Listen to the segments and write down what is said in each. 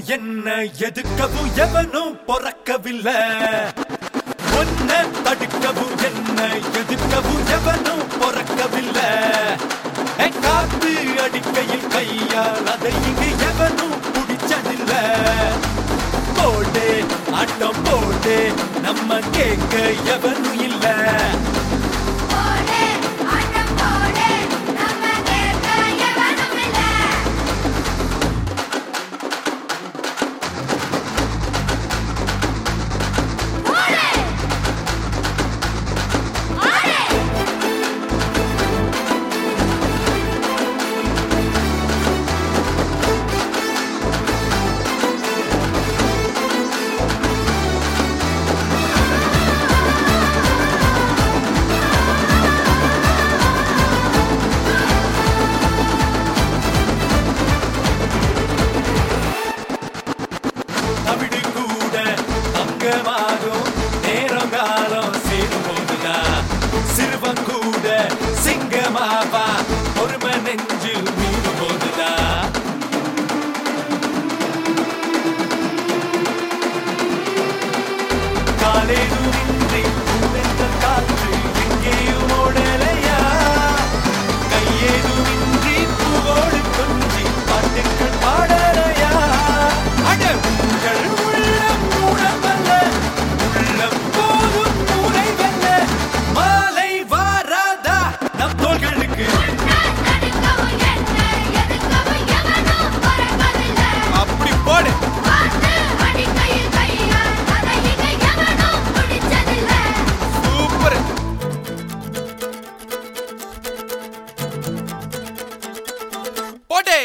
என்ன எதுக்கவும் எவனும் பொறக்கவில்லை ஒன்ன தடுக்கவும் என்ன எதுக்கவும் எவனும் பொறக்கவில்லை ஏ, காத்து அடிக்கையில் கையால் அதை இங்கு எவனும் பிடிச்சதில்லை போடு ஆட்டம் போடு நம்ம கேட்க எவனும் இல்ல போடு ஆட்டம் போடு நம்ம கேட்க எவனும் இல்ல போடு ஆடு தமிழ் கூட தங்கமாகும் நேரம் காலம் சேரும் போதுதான் சிறுவன் கூட சிங்கமாவா பொறுமை நெஞ்சில் மீறும் போதுதான் காலேதுமின்றி பூவென்ற காற்று எங்கேயும் ஓடலையா கையேதுமின்றி பூவோடு கொஞ்சி பாட்டுக்கள் பாடலையா அட உங்கள் உள்ளம் உணவல்ல உள்ளம் போதும் உறைவல்ல மாலை வாராதா நம் தோள்களுக்கு தடுக்கவும் என்ன எதுக்கவும் எவனும் பொறப்பதில்லை அப்படி போடு பார்த்து அடிக்கையில் கையால் அதை இங்கு எவனும் பிடிச்சதில்லை சூப்பர் போட்டே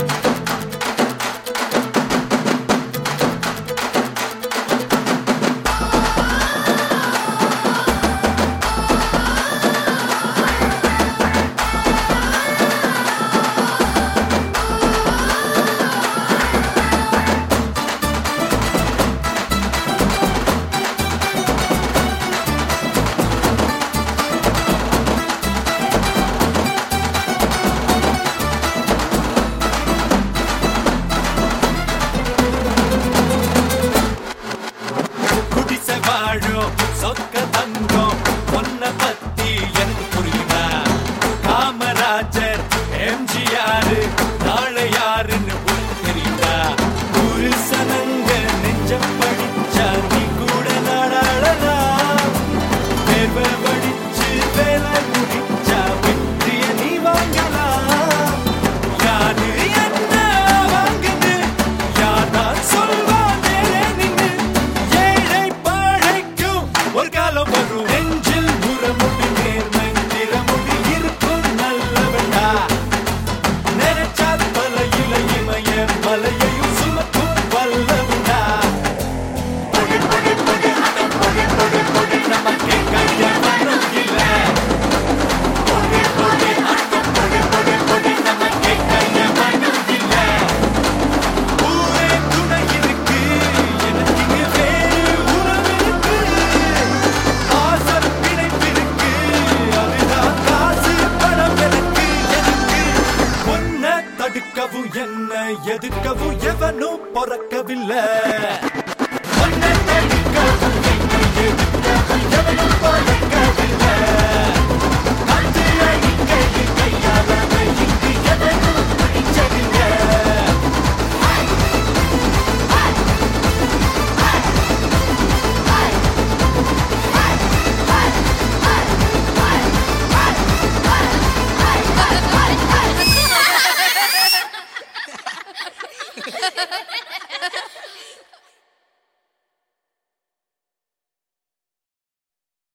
குடிச வாழும் சொக்க தங்கம் பொன்ன பத்தி எனக்கு புரியுதா காமராஜர் எம்ஜிஆர் நாளை யாருன்னு உனக்கு தெரியுதா ஒரு சனங்க நெஞ்சம் படிச்சா நீ கூட நாடாளலாம் வேர்வை வடிச்சு வேலை முடிச்சா வெற்றிய நீ வாங்கலாம் யாரு என்ன வாங்குது யார்தான் சொல்வா நேரே நின்னு ஏழை பாழைக்கும் ஒரு காலம் வரும் நெஞ்சில் உரமுடி நேர்மந்திரமுடி இருக்கும் நல்லவண்டா நினைச்சா தலையில இமய மலையையும் சுமக்கும் வல்லவண்டா பொடி பொடி பொடி அடம் பொடி பொடி பொடி நமக்கே கைய மனம் இல்லை பொடி பொடி அடம் பொடி பொடி பொடி நமக்கே கைய மனம் இல்லை ஊரே துணை இருக்கு எனக்கு இங்கு வேறு உறவு இருக்கு ஆசை பிணைப்பு இருக்கு அதுதான் காசு பணம் எனக்கு எனக்கு ஒன்ன தடுக்கவும் என்ன எதிர்க்கவும் எவனும் பொறக்கவில்லை ஒன்ன தடுக்கவும் என்னை எதிர்க்கவும் எவனும்